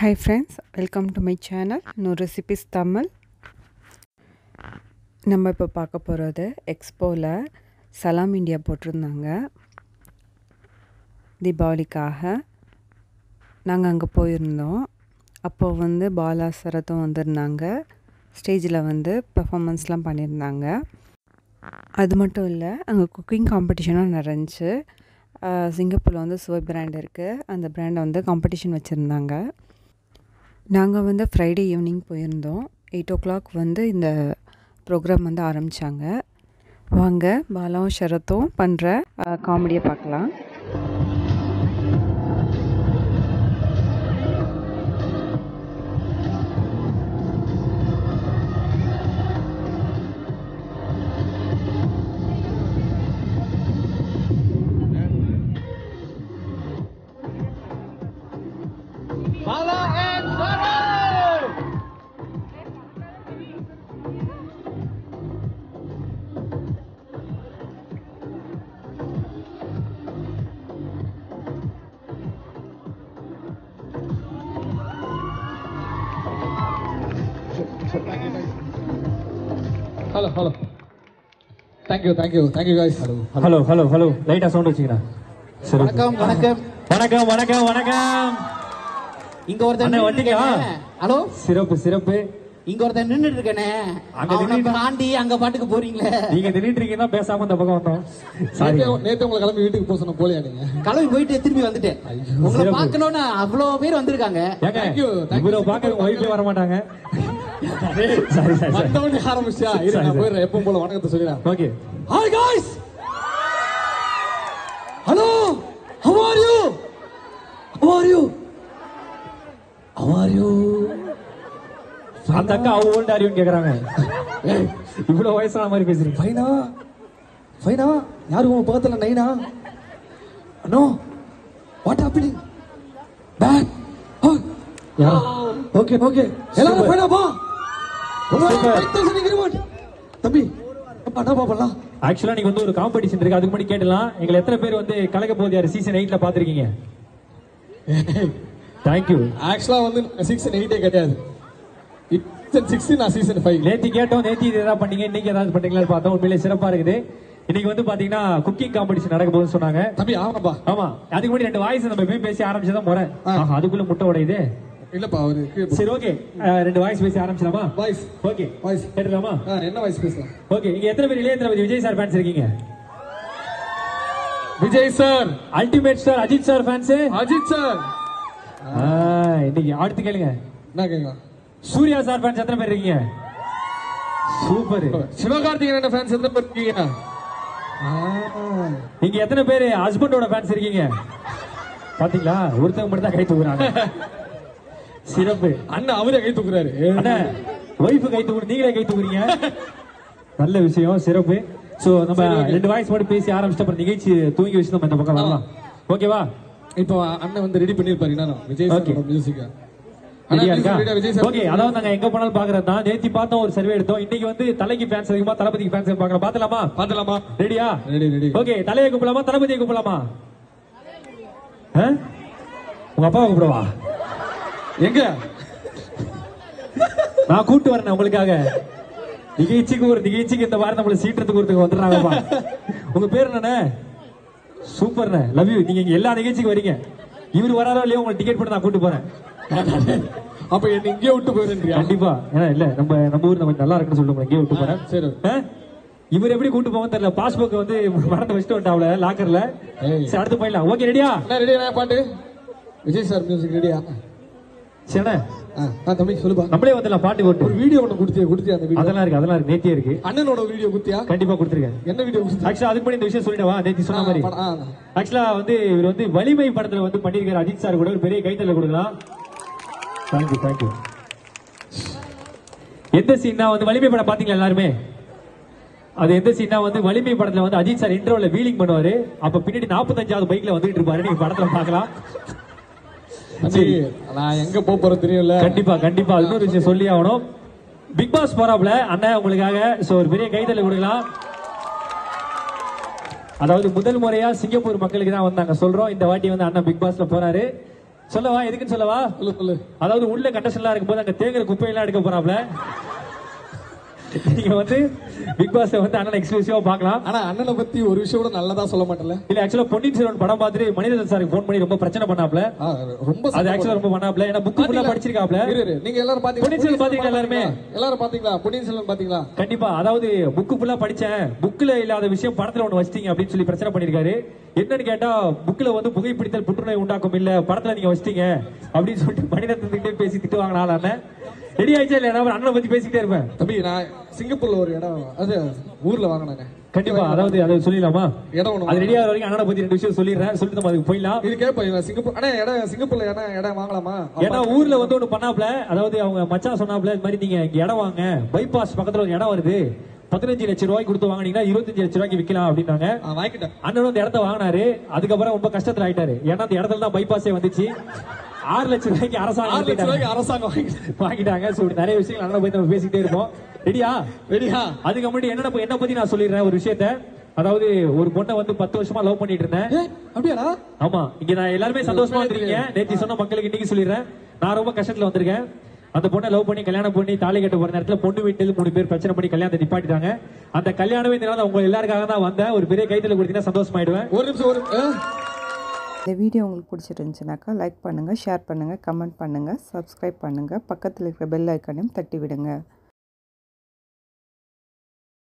Hi friends welcome to my channel நூறு recipes Tamil நம்ம இப்போ பார்க்க போகிறது எக்ஸ்போவில் சலாம் இந்தியா போட்டிருந்தாங்க தீபாவளிக்காக நாங்கள் அங்கே போயிருந்தோம் அப்போது வந்து பாலா சரத்தும் வந்திருந்தாங்க ஸ்டேஜில் வந்து பெர்ஃபார்மன்ஸ்லாம் பண்ணியிருந்தாங்க அது மட்டும் இல்லை அங்கே குக்கிங் காம்படிஷனும் நடந்துச்சு சிங்கப்பூரில் வந்து சுவை பிராண்ட் இருக்குது அந்த பிராண்டை வந்து காம்படிஷன் வச்சுருந்தாங்க நாங்கள் வந்து ஃப்ரைடே ஈவினிங் போயிருந்தோம் எயிட் ஓ கிளாக் வந்து இந்த ப்ரோக்ராம் வந்து ஆரம்பித்தாங்க வாங்க பாலாவும் ஷரத்தும் பண்ணுற காமெடியை பார்க்கலாம் Bala and Sarah! Hello, hello. Thank you, thank you, thank you guys. Hello. Hello hello hello லைட்டா சவுண்ட் வச்சுக்கிறா சரி வணக்கம் வணக்கம் வணக்கம் வணக்கம் வணக்கம் இங்க ஒருத்தன் அண்ணே, நின்னுட்டு வந்தீங்களா? இருக்கானே. ஹலோ சிறப்பு சிறப்பு இங்க ஒருத்தன் நின்னுட்டு இருக்கனே அங்க அவனை நின்னுட்டு- தாண்டி அங்க பாட்டுக்கு போறீங்களே நீங்க தின்னுட்டு இருக்கீங்கன்னா பேசாம இந்த பக்கம் வந்தோம் சாரி நேத்து நேத்து உங்களை கிளம்பி வீட்டுக்கு போக சொன்ன போலியா நீங்க கிளம்பி போயிட்டு திரும்பி வந்துட்டேன் உங்களை சிறப்பு. பார்க்கணும்னு அவ்வளவு பேர் வந்திருக்காங்க ஏங்க Thank you, thank இவரை you. பார்க்க ஒய்ஃபே வர மாட்டாங்க சரி சரி சரி வந்தவனே ஆரம்பிச்சியா இரு சரி, நான் சரி. போயிடுறேன் எப்பவும் போல வணக்கத்தை சொல்லிடுறேன் okay hi guys hello how are you how are you how are you அந்த அக்கா அவ ஓல்ட் ஆரியும் கேக்குறாங்க ஏய் இவ்வளவு வயசான மாதிரி பேசுறீங்க ஃபைனா ஃபைனா யாரு உன் பக்கத்துல நைனா நோ வாட் ஹேப்பனிங் பேக் யாரோ ஓகே ஓகே எல்லாரும் ஃபைனா பா Super. 5000 agreement தம்பி அப்பா என்ன பண்ணலாம் ஆக்சுவலா நீங்க வந்து ஒரு காம்படிஷன் இருக்கு அதுக்கு முன்னாடி கேட்டலாம் எங்களை எத்தனை பேர் வந்து கலக்க போகுது யாரு சீசன் எயிட்ல பாத்திருக்கீங்க தேங்க்யூ ஆக்சுவலா வந்து சீசன் எயிட்டே கிடையாது சீசன் சிக்ஸ் நான் சீசன் ஃபைவ் நேத்தி கேட்டோம் நேத்தி இது ஏதாவது பண்ணீங்க இன்னைக்கு ஏதாவது பண்றீங்களான்னு பார்த்தோம் உண்மையிலே சிறப்பா இருக்குது இன்னைக்கு வந்து பாத்தீங்கன்னா குக்கிங் காம்படிஷன் நடக்க போகுதுன்னு சொன்னாங்க தம்பி ஆமாப்பா ஆமா அதுக்கு முன்னாடி ரெண்டு வாய்ஸ் நம்ம போய் பேசி ஆரம்பிச்சதான் போறேன் ஆ. அதுக்குள்ள முட்டை உடையுது இல்லப்பா அவரு சரி ஓகே ரெண்டு வாய்ஸ் பேசி ஆரம்பிச்சலாமா வாய்ஸ் ஓகே வாய்ஸ் கேட்டுலாமா என்ன வாய்ஸ் பேசலாம் ஓகே நீங்க எத்தனை பேர் இளைய தளபதி விஜய் சார் ஃபேன்ஸ் இருக்கீங்க Vijay sir ultimate star Ajith sir fans Ajith sir இன்னைக்கு அடுத்து கேளுங்க என்ன கேக்கலாம் சூர்யா சார் ஃபேன்ஸ் எத்தனை பேர் இருக்கீங்க சூப்பர் சிவகார்த்திகேயன் ஃபேன்ஸ் எத்தனை பேர் இருக்கீங்க ஆ. நீங்க எத்தனை பேர் ஹஸ்பண்டோட ஃபேன்ஸ் இருக்கீங்க பாத்தீங்களா ஒருத்தவங்க மட்டும் தான் கை தூக்குறாங்க சிறப்பு அண்ணன் அவரே கை தூக்குறாரு அண்ணா ஒய்ஃபு கை தூக்கு நீங்களே கை தூக்குறீங்க நல்ல விஷயம் சிறப்பு சோ நம்ம ரெண்டு வாய்ஸ் மட்டும் பேசி ஆரம்பிச்சிட்டு அப்புறம் நிகழ்ச்சி தூங்கி வச்சு நம்ம இந்த பக்கம் வரலாம் ஓகேவா இப்போ அண்ணன் வந்து ரெடி பண்ணிருப்பாரு என்ன விஜய் Okay. சார் மியூசிக் ரெடியா இருக்கா விஜய் சார் ஓகே அதாவது நாங்க எங்க போனாலும் பாக்குறது தான் நேத்தி பார்த்தோம் ஒரு சர்வே எடுத்தோம் இன்னைக்கு வந்து தலைக்கு ஃபேன்ஸ் அதிகமா தளபதிக்கு ஃபேன்ஸ் பார்க்கலாம் பாத்தலாமா பாத்துலாமா ரெடியா ரெடி ரெடி ஓகே தலையை கூப்பிடலாமா தளபதியை கூப்பிடலாமா ஆ? உங்க அப்பாவை கூப்பிடவா எங்க நான் கூட்டு வரேன் உங்களுக்காக நிகழ்ச்சிக்கு ஒரு நிகழ்ச்சிக்கு இந்த வாரம் நம்மள சீட்டுறதுக்கு ஒருத்தங்க வந்துடுறாங்கப்பா உங்க பேர் என்னண்ணே சூப்பர்ண்ணே லவ் யூ நீங்க இங்க எல்லா நிகழ்ச்சிக்கு வரீங்க இவரு வராரோ இல்லையோ உங்களுக்கு டிக்கெட் போட்டு நான் கூட்டு போறேன் அப்ப என்ன இங்கே விட்டு போயிருந்தியா கண்டிப்பா ஏன்னா இல்ல நம்ம நம்ம ஊர் நம்ம நல்லா இருக்குன்னு சொல்லிட்டு உங்களை இங்கேயே விட்டு போறேன் சரி ஆ? இவர் எப்படி கூட்டு போவோம் தெரியல பாஸ்புக் வந்து மறந்து வச்சுட்டு வந்துட்டாப்ல லாக்கர்ல ஏய். சரி அடுத்து போயிடலாம் ஓகே ரெடியா என்ன ரெடி என்ன பாட்டு விஜய் சார் மியூசிக் ரெடியா சரிண்ணே ஆ தம்பி சொல்லுப்பா நம்மளே வந்துடலாம் பாட்டு ஒரு போட்டு வீடியோ ஒண்ணு கொடுத்தியா கொடுத்தியா அந்த வீடியோ அதெல்லாம் இருக்கு அதெல்லாம் இருக்கு நேத்தியே இருக்கு அண்ணனோட வீடியோ குத்தியா கண்டிப்பா கொடுத்துருக்கேன் என்ன வீடியோ குடுத்தியா ஆக்சுவலா அதுக்கு முன்னாடி இந்த விஷயம் சொல்லிடவா நேத்தி சொன்ன மாதிரி ஆ, ஆ. ஆக்சுவலா வந்து இவர் வந்து வலிமை படத்துல வந்து பண்ணிருக்காரு அஜித் சார் கூட ஒரு பெரிய கைத்தல கொடுக்கலாம் தேங்க்யூ தேங்க்யூ எந்த சீன்னா வந்து வலிமை படம் பாத்தீங்களா எல்லாருமே அது எந்த சீன்னா வந்து வலிமை படத்துல வந்து அஜித் சார் இன்டர்வல்ல வீலிங் பண்ணுவாரு அப்ப பின்னாடி நாற்பத்தஞ்சாவது பைக்ல வந்துட்டு இருப்பாரு நீங்க படத்துல பார்க்கலாம் தம்பி, நான் எங்க போக போறேன் தெரியல கண்டிப்பா கண்டிப்பா இன்னொரு விஷயம் சொல்லி ஆகணும் பிக் பாஸ் போறாப்ல அண்ணன் உங்களுக்காக சோ ஒரு பெரிய கைதல் கொடுக்கலாம் அதாவது முதல் முறையா சிங்கப்பூர் மக்களுக்கு தான் வந்தாங்க சொல்றோம் இந்த வாட்டி வந்து அண்ணன் பிக் பாஸ்ல போறாரு சொல்லவா எதுக்குன்னு சொல்லவா சொல்லு சொல்லு அதாவது உள்ள கண்டஷன்லாம் இருக்கும்போது அங்க தேங்குற குப்பையெல்லாம் எடுக்க போறாப்ல நீங்க வந்து பிக் பாஸ் வந்து அண்ணன் எக்ஸ்க்ளூசிவா பார்க்கலாம் ஆனா அண்ணனை பத்தி ஒரு விஷயம் கூட நல்லதா சொல்ல மாட்டேன்ல இல்ல ஆக்சுவலா பொன்னியின் செல்வன் படம் பார்த்துட்டு மணிரத்னம் சாருக்கு ஃபோன் பண்ணி ரொம்ப பிரச்சனை பண்ணாப்ல ஆ, ரொம்ப அது ஆக்சுவலா ரொம்ப பண்ணாப்ல ஏன்னா புக்கு ஃபுல்லா படிச்சிருக்காப்ல இரு, இரு. நீங்க எல்லாரும் பாத்தீங்களா பொன்னியின் செல்வன் பாத்தீங்களா எல்லாருமே? எல்லாரும் பாத்தீங்களா பொன்னியின் செல்வன் பாத்தீங்களா கண்டிப்பா அதாவது புக்கு ஃபுல்லா படிச்சேன் புக்ல இல்லாத விஷயம் படத்துல ஒண்ணு வச்சிட்டீங்க அப்படின்னு சொல்லி பிரச்சனை பண்ணிருக்காரு என்னன்னு கேட்டா புக்ல வந்து புகைப்பிடித்தல் புற்றுநோய் உண்டாக்கும் இல்ல படத்துல நீங்க வச்சிட்டீங்க அப்படின்னு சொல்லிட்டு மணிரத்னத்துக்கிட்டே பேசி திட்டு வாங்கினா அண்ணன் ரெடி ஆயிடுச்சா இல்ல நான் அண்ணனை பத்தி பேசிக்கிட்டே இருப்பேன் தம்பி நான் சிங்கப்பூர்ல ஒரு இடம் அது ஊர்ல வாங்கினாங்க கண்டிப்பா அதாவது அதை சொல்லிடலாமா இடம் ஒண்ணு அது ரெடி ஆகிற வரைக்கும் அண்ணனை பத்தி ரெண்டு விஷயம் சொல்லிடுறேன் சொல்லிட்டு நம்ம அதுக்கு போயிடலாம் இது கேப்ப இவன் சிங்கப்பூர் அண்ணா இடம் சிங்கப்பூர்ல இடம் இடம் வாங்கலாமா ஏன்னா ஊர்ல வந்து ஒண்ணு பண்ணாப்ல அதாவது அவங்க மச்சான் சொன்னாப்ல இது மாதிரி நீங்க இங்க இடம் வாங்க பைபாஸ் பக்கத்துல ஒரு இடம் வருது பதினஞ்சு லட்சம் ரூபாய்க்கு கொடுத்து வாங்குனீங்கன்னா இருபத்தஞ்சு லட்சம் ரூபாய்க்கு விற்கலாம் அப்படின்னாங்க ஆ, வாங்கிட்டேன் அண்ணன் வந்து இடத்த வாங்கினாரு அதுக்கப்புறம் ரொம்ப கஷ்டத்துல ஆயிட்டாரு ஏன்னா அந்த இடத்துல தான் பைபாஸே வந்துச்சு ஆறு லட்சம் ரூபாய்க்கு அரசாங்கம் ஆறு லட்சம் வாங்கிட்டாங்க. ரூபாய்க்கு அரசாங்கம் வாங்கிட்டேன் வாங்கிட்டாங்க சோ இப்படி நிறைய விஷயங்கள் அண்ணனை பத்தி நம்ம பேசிக்கிட்டே இருப்போம் ரெடியா ரெடியா அதுக்கு முன்னாடி என்ன என்ன பத்தி நான் சொல்லிடுறேன் ஒரு விஷயத்த அதாவது ஒரு பொண்ணை வந்து பத்து வருஷமா லவ் பண்ணிட்டு இருந்தேன் ஏ அப்படியாடா ஆமா இங்க நான் எல்லாருமே சந்தோஷமா வந்திருக்கீங்க நேத்தி சொன்ன மக்களுக்கு இன்னைக்கு சொல்லிடுறேன் நான் ரொம்ப கஷ்டத்துல வந்திருக்கேன் அந்த பொண்ணை லவ் பண்ணி கல்யாணம் பண்ணி தாலி கட்ட போற நேரத்துல பொண்ணு வீட்டில் மூணு பேர் பிரச்சனை பண்ணி கல்யாணத்தை நிப்பாட்டிட்டாங்க அந்த கல்யாணமே இந்த நாள் உங்க எல்லாருக்காக தான் வந்தேன் ஒரு பெரிய கைத்துல கொடுத்தீங்கன்னா சந்தோஷமாயிடுவேன் ஒரு நிமிஷம் ஒரு ஆ? இந்த வீடியோ உங்களுக்கு பிடிச்சிருந்துச்சுனாக்கா லைக் பண்ணுங்கள் ஷேர் பண்ணுங்கள் கமெண்ட் பண்ணுங்கள் சப்ஸ்கிரைப் பண்ணுங்கள் பக்கத்தில் இருக்கிற பெல் ஐக்கானையும் தட்டி விடுங்க